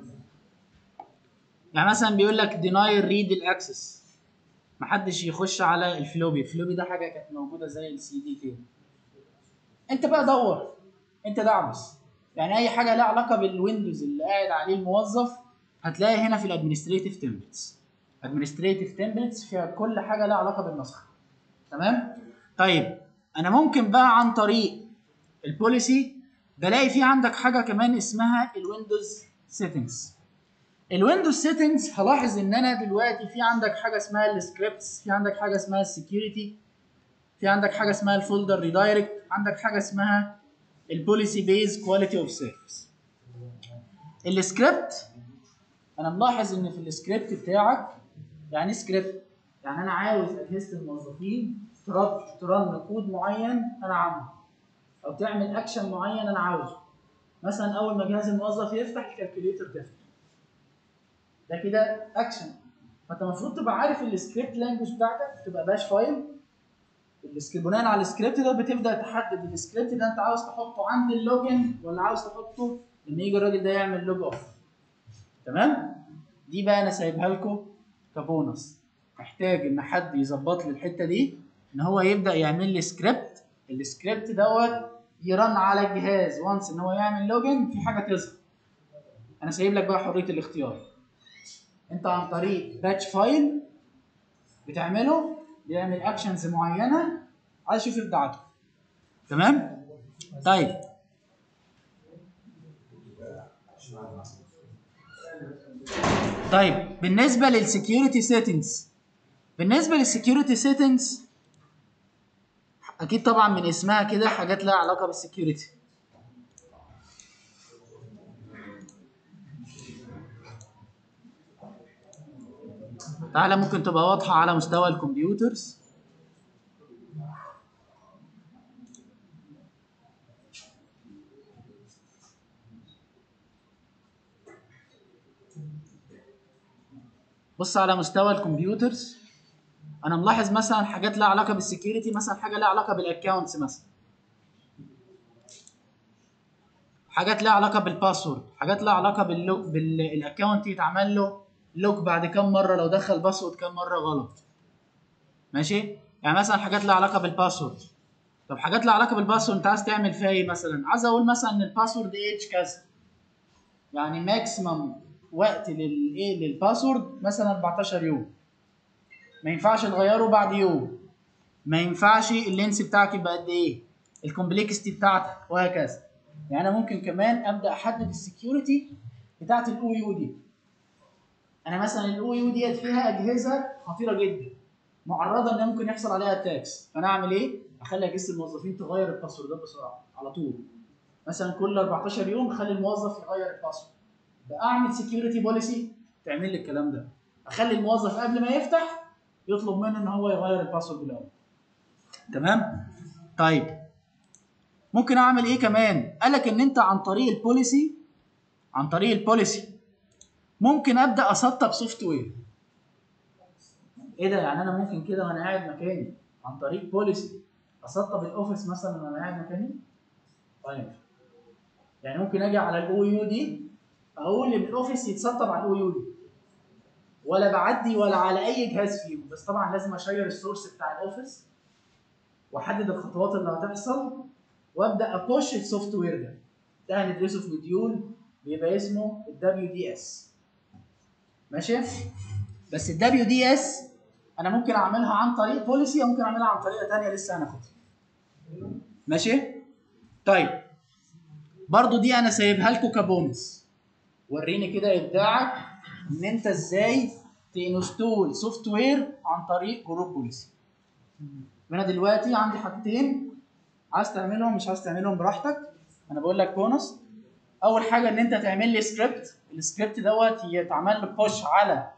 يعني مثلا بيقول لك deny read الاكسس محدش يخش على الفلوبي الفلوبي ده حاجه كانت موجوده زي السي دي كده انت بقى دور انت دعبس يعني اي حاجه لها علاقه بالويندوز اللي قاعد عليه الموظف هتلاقي هنا في الادمنستريتيف تمبلتس ادمنستريتيف تمبلتس فيها كل حاجه لها علاقه بالنسخ تمام طيب انا ممكن بقى عن طريق البوليسي بلاقي في عندك حاجه كمان اسمها الويندوز سيتنجز الويندوز سيتنجز هلاحظ ان انا دلوقتي في عندك حاجه اسمها السكريبتس في عندك حاجه اسمها السكيورتي في عندك حاجه اسمها الفولدر ريدايركت عندك حاجه اسمها البوليسي بيز كواليتي اوف سيرفيس السكريبت انا ملاحظ ان في السكريبت بتاعك يعني سكريبت يعني انا عاوز اجهزه الموظفين ترد ترن كود معين انا عامله او تعمل اكشن معين انا عاوزه مثلا اول ما جهاز الموظف يفتح الكالكوليتر تفتح ده كده اكشن فانت المفروض تبقى عارف السكريبت لانجوج بتاعتك تبقى باش فايل السكريبت بناء على السكريبت ده بتبدا تحدد السكريبت ده انت عاوز تحطه عند اللوجن ولا عاوز تحطه لما يجي الراجل ده يعمل لوج اوف تمام دي بقى انا سايبها لكم كبونص محتاج ان حد يظبط لي الحته دي ان هو يبدا يعمل لي سكريبت السكريبت دوت يرن على الجهاز وانس ان هو يعمل لوجن في حاجه تظهر انا سايب لك بقى حريه الاختيار انت عن طريق باتش فايل بتعمله بيعمل اكشنز معينه عايز اشوف ابداعاته تمام طيب طيب بالنسبه للسكيورتي سيتنجز بالنسبه للسكيورتي سيتنجز اكيد طبعا من اسمها كده حاجات لها علاقه بالسكيورتي تعالى ممكن تبقى واضحه على مستوى الكمبيوترز بص على مستوى الكمبيوترز انا ملاحظ مثلا حاجات لها علاقه بالسكيورتي مثلا حاجه لها علاقه بالاكونتس مثلا حاجات لها علاقه بالباسورد حاجات لها علاقه باللوك بالاكونت يتعمل له لوك بعد كام مره لو دخل باسورد كام مره غلط ماشي يعني مثلا حاجات لها علاقه بالباسورد طب حاجات لها علاقه بالباسورد انت عايز تعمل فيها ايه مثلا عايز اقول مثلا ان الباسورد ايج كذا يعني ماكسيمم وقت للايه للباسورد مثلا 14 يوم ما ينفعش تغيره بعد يوم ما ينفعش اللينس بتاعك يبقى قد ايه الكومبلكستي بتاعتك وهكذا يعني انا ممكن كمان ابدا احدد السكيورتي بتاعت الاو يو دي انا مثلا الاو يو ديت فيها اجهزه خطيره جدا معرضه ان ممكن يحصل عليها اتاكس فانا اعمل ايه اخلي اجهزه الموظفين تغير الباسوردات بسرعه على طول مثلا كل 14 يوم خلي الموظف يغير الباسورد اعمل سكيورتي بوليسي تعمل لي الكلام ده اخلي الموظف قبل ما يفتح يطلب منه ان هو يغير الباسورد الاول تمام طيب ممكن اعمل ايه كمان قال لك ان انت عن طريق البوليسي عن طريق البوليسي ممكن ابدا اسطب سوفت وير ايه ده يعني انا ممكن كده وانا قاعد مكاني عن طريق بوليسي اسطب الاوفيس مثلا وانا قاعد مكاني طيب يعني ممكن اجي على الاو يو دي اقول ان الاوفيس يتسطب على الاو يو دي ولا بعدي ولا على اي جهاز فيهم بس طبعا لازم اشير السورس بتاع الاوفيس واحدد الخطوات اللي هتحصل وابدا ابوش السوفت وير ده ده هندرسه في مديول بيبقى اسمه الدبليو دي اس ماشي بس الدبليو دي اس انا ممكن اعملها عن طريق بوليسي او ممكن اعملها عن طريقه ثانيه لسه هناخدها ماشي طيب برضو دي انا سايبها لكم كبونس وريني كده ابداعك ان انت ازاي تنستول سوفت وير عن طريق جروب بوليسي انا دلوقتي عندي حاجتين عايز تعملهم مش عايز تعملهم براحتك انا بقول لك بونص اول حاجه ان انت تعمل لي سكريبت السكريبت دوت يتعمل له بوش على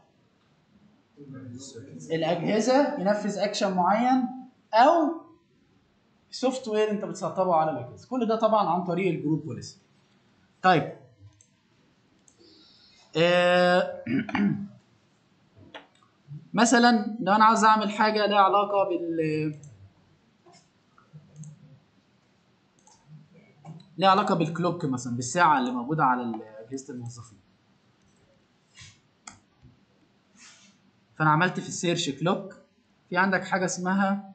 الاجهزه ينفذ اكشن معين او سوفت وير انت بتسطبه على الاجهزه كل ده طبعا عن طريق الجروب بوليسي طيب آه مثلا لو انا عاوز اعمل حاجه لها علاقه بال ليها علاقه بالكلوك مثلا بالساعه اللي موجوده على اجهزه الموظفين فانا عملت في السيرش كلوك في عندك حاجه اسمها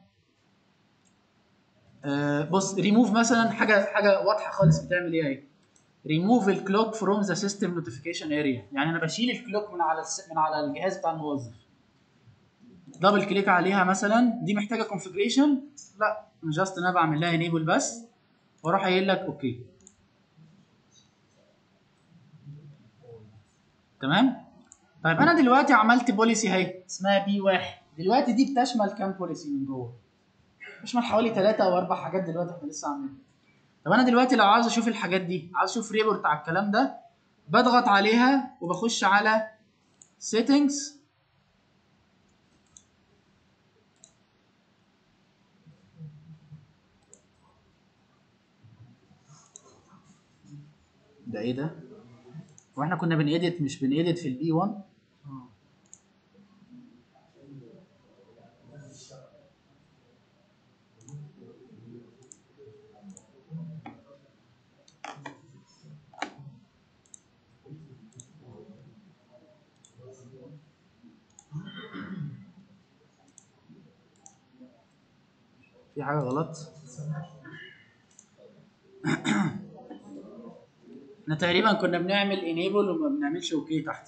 آه بص ريموف مثلا حاجه حاجه واضحه خالص بتعمل ايه اهي ريموف الكلوك فروم ذا سيستم نوتيفيكيشن اريا يعني انا بشيل الكلوك من على الس... من على الجهاز بتاع الموظف دبل كليك عليها مثلا دي محتاجه كونفجريشن لا جاست انا بعمل لها انيبل بس واروح قايل لك اوكي تمام طيب انا دلوقتي عملت بوليسي اهي اسمها بي واحد دلوقتي دي بتشمل كام بوليسي من جوه بتشمل حوالي ثلاثة او اربع حاجات دلوقتي احنا لسه عاملينها طب انا دلوقتي لو عاوز اشوف الحاجات دي عاوز اشوف ريبورت على الكلام ده بضغط عليها وبخش على settings ده ايه ده؟ واحنا كنا بنedit مش بنedit في البي 1 في حاجه غلط احنا تقريبا كنا بنعمل انيبل وما بنعملش اوكي تحت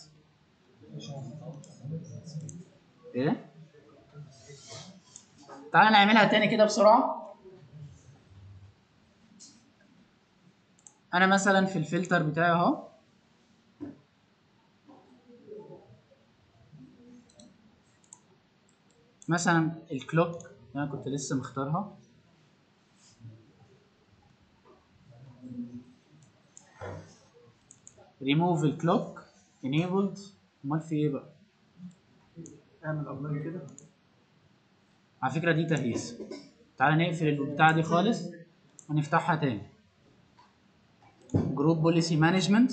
ايه تعالى نعملها تاني كده بسرعه انا مثلا في الفلتر بتاعي اهو مثلا الكلوك اللي انا كنت لسه مختارها ريموف الكلوك enabled امال في ايه بقى اعمل ابلاي كده على فكره دي تهيس تعالى نقفل البتاعه دي خالص ونفتحها تاني جروب بوليسي مانجمنت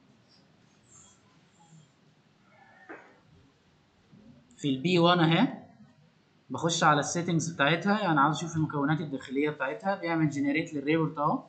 في البي 1 اهي بخش على السيتنجز بتاعتها يعني عاوز اشوف المكونات الداخليه بتاعتها بيعمل جنريت للريبورت اهو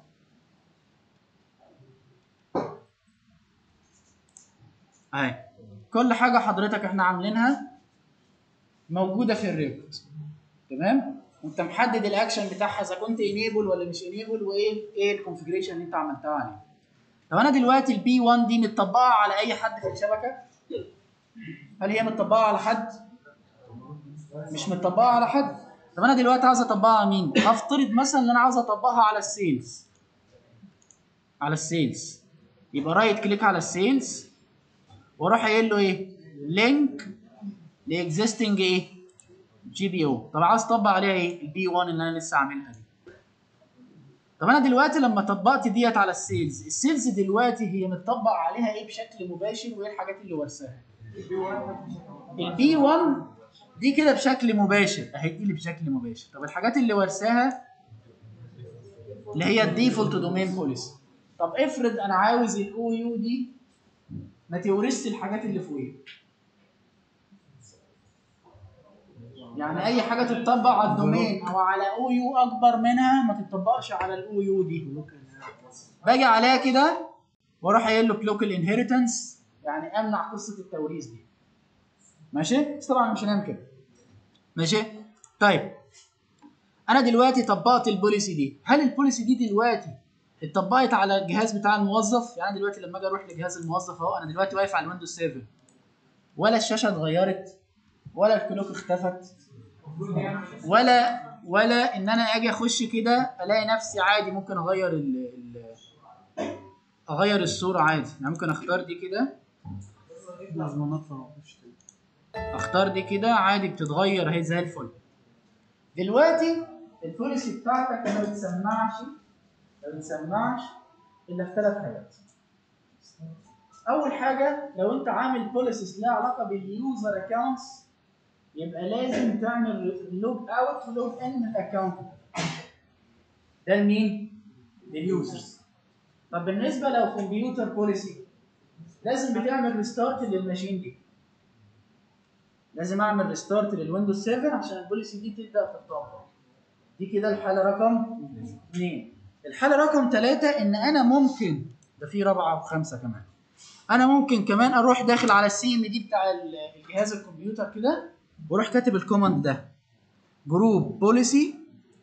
اهي كل حاجه حضرتك احنا عاملينها موجوده في الريبورت تمام وانت محدد الاكشن بتاعها اذا كنت انيبل ولا مش انيبل وايه ايه الكونفجريشن اللي انت عملتها عليه طب انا دلوقتي البي 1 دي متطبقه على اي حد في الشبكه هل هي متطبقه على حد مش متطبقه على حد طب انا دلوقتي عاوز اطبقها على مين هفترض مثلا ان انا عاوز اطبقها على السيلز على السيلز يبقى رايت كليك على السيلز واروح قايل له ايه لينك لاكزيستنج ايه جي بي او طب عاوز اطبق عليها ايه البي 1 اللي انا لسه عاملها دي طب انا دلوقتي لما طبقت ديت على السيلز السيلز دلوقتي هي متطبق عليها ايه بشكل مباشر وايه الحاجات اللي ورثاها البي 1 دي كده بشكل مباشر اهي دي اللي بشكل مباشر طب الحاجات اللي ورثاها اللي هي الديفولت دومين بوليسي طب افرض انا عاوز الاو يو دي ما تورثش الحاجات اللي فوقيها يعني اي حاجه تتطبق على الدومين او على او يو اكبر منها ما تتطبقش على الاو يو دي باجي عليها كده واروح قايل له بلوك الانهيرتنس يعني امنع قصه التوريث دي ماشي بس طبعا مش هنعمل كده ماشي طيب انا دلوقتي طبقت البوليسي دي هل البوليسي دي دلوقتي اتطبقت على الجهاز بتاع الموظف يعني دلوقتي لما اجي اروح لجهاز الموظف اهو انا دلوقتي واقف على الويندوز سيرفر ولا الشاشه اتغيرت ولا الكلوك اختفت ولا ولا ان انا اجي اخش كده الاقي نفسي عادي ممكن اغير ال ال اغير الصوره عادي يعني ممكن اختار دي كده لازم نطلع اختار دي كده عادي بتتغير اهي زي الفل دلوقتي البوليسي بتاعتك ما بتسمعش ما بتسمعش الا في ثلاث حاجات اول حاجه لو انت عامل بوليسيز لها علاقه باليوزر اكونتس يبقى لازم تعمل لوج اوت ولوج ان من الاكونت ده لمين؟ لليوزرز طب بالنسبه لو كمبيوتر بوليسي لازم بتعمل ريستارت للماشين دي لازم اعمل ريستارت للويندوز 7 عشان البوليسي دي تبدا تتطبق دي كده الحاله رقم 2 الحاله رقم 3 ان انا ممكن ده في رابعه وخمسه كمان انا ممكن كمان اروح داخل على السي ام دي بتاع الجهاز الكمبيوتر كده واروح كاتب الكوماند ده جروب بوليسي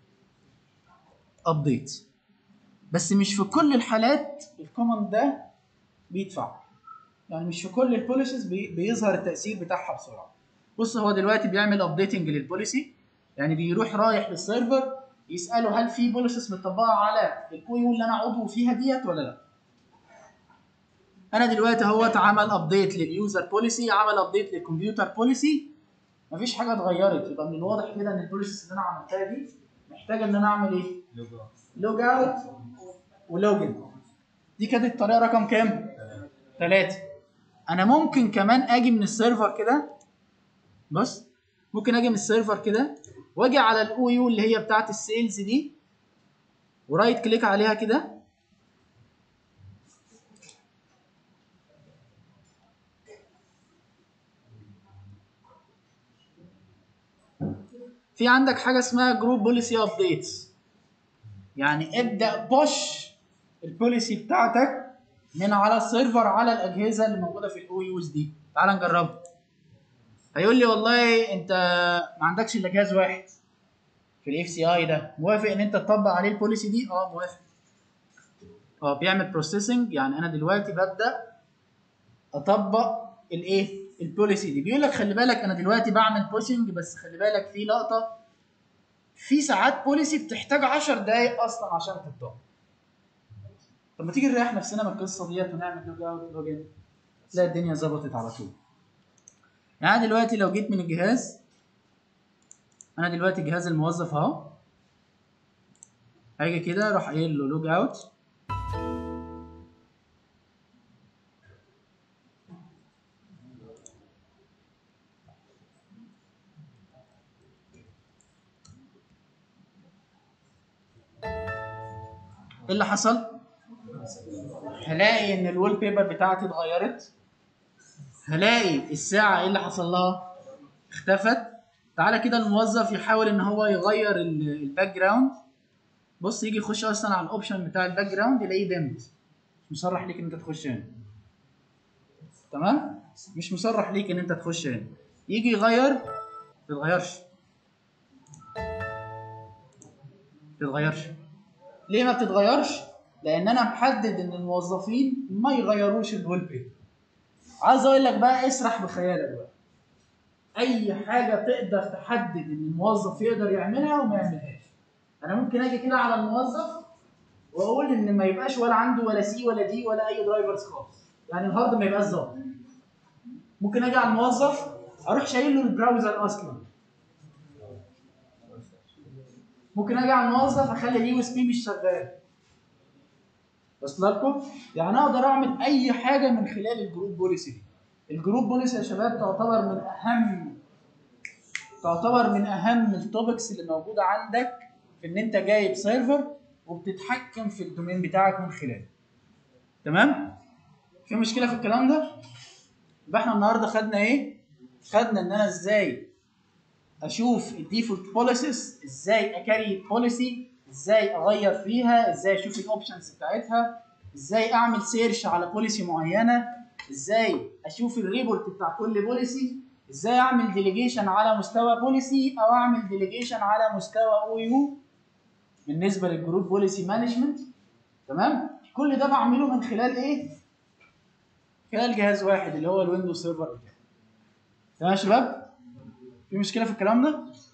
ابديت بس مش في كل الحالات الكوماند ده بيدفع يعني مش في كل البوليسيز بي بيظهر التاثير بتاعها بسرعه بص هو دلوقتي بيعمل ابديتنج للبوليسي يعني بيروح رايح للسيرفر يساله هل في بوليسيز مطبقه على الاو يو اللي انا عضو فيها ديت ولا لا انا دلوقتي اهوت عمل ابديت لليوزر بوليسي عمل ابديت للكمبيوتر بوليسي مفيش حاجه اتغيرت يبقى من الواضح كده ان البوليسيز اللي انا عملتها دي محتاجه ان انا اعمل ايه لوج اوت ولوجن دي كانت الطريقه رقم كام ثلاثة انا ممكن كمان اجي من السيرفر كده بص ممكن اجي من السيرفر كده واجي على الاو يو اللي هي بتاعت السيلز دي ورايت كليك عليها كده في عندك حاجه اسمها جروب بوليسي ابديتس يعني ابدا بوش البوليسي بتاعتك من على السيرفر على الاجهزه اللي موجوده في الاو يوز دي تعال نجربها هيقول لي والله انت ما عندكش الا جهاز واحد في الاف سي اي ده موافق ان انت تطبق عليه البوليسي دي اه موافق اه بيعمل بروسيسنج يعني انا دلوقتي ببدا اطبق الايه البوليسي دي بيقول لك خلي بالك انا دلوقتي بعمل بوشنج بس خلي بالك في لقطه في ساعات بوليسي بتحتاج 10 دقايق اصلا عشان تطبق طب ما تيجي نريح نفسنا من القصه ديت ونعمل لوج اوت لوج ان تلاقي الدنيا ظبطت على طول يعني دلوقتي لو جيت من الجهاز انا دلوقتي جهاز الموظف اهو هاجي كده اروح قايل له لوج اوت ايه اللي حصل؟ هلاقي ان الوول بيبر بتاعتي اتغيرت هلاقي الساعة ايه اللي حصل لها؟ اختفت تعالى كده الموظف يحاول ان هو يغير ال- الباك جراوند بص يجي يخش اصلا على الاوبشن بتاع الباك جراوند يلاقيه ديمد مش مصرح ليك ان انت تخش هنا تمام؟ مش مصرح ليك ان انت تخش هنا يجي يغير ما تتغيرش ما تتغيرش ليه ما بتتغيرش؟ لان انا محدد ان الموظفين ما يغيروش الويل بيبر عايز اقول لك بقى اسرح بخيالك بقى اي حاجه تقدر تحدد ان الموظف يقدر يعملها وما يعملهاش انا ممكن اجي كده على الموظف واقول ان ما يبقاش ولا عنده ولا سي ولا دي ولا اي درايفرز خالص يعني الهارد ما يبقاش ظابط ممكن اجي على الموظف اروح شايل له البراوزر اصلا ممكن اجي على الموظف اخلي اليو اس بي مش شغال وصل لكم؟ يعني اقدر اعمل اي حاجه من خلال الجروب بوليسي دي. الجروب بوليسي يا شباب تعتبر من اهم تعتبر من اهم التوبكس اللي موجوده عندك في ان انت جايب سيرفر وبتتحكم في الدومين بتاعك من خلاله. تمام؟ في مشكله في الكلام ده؟ يبقى احنا النهارده خدنا ايه؟ خدنا ان انا ازاي اشوف الديفولت بوليسيز ازاي اكريت بوليسي ازاي اغير فيها ازاي اشوف الاوبشنز بتاعتها ازاي اعمل سيرش على بوليسي معينه ازاي اشوف الريبورت بتاع كل بوليسي ازاي اعمل ديليجيشن على مستوى بوليسي او اعمل ديليجيشن على مستوى او يو بالنسبه للجروب بوليسي مانجمنت تمام كل ده بعمله من خلال ايه خلال جهاز واحد اللي هو الويندوز سيرفر بتاعي تمام يا شباب في مشكله في الكلام ده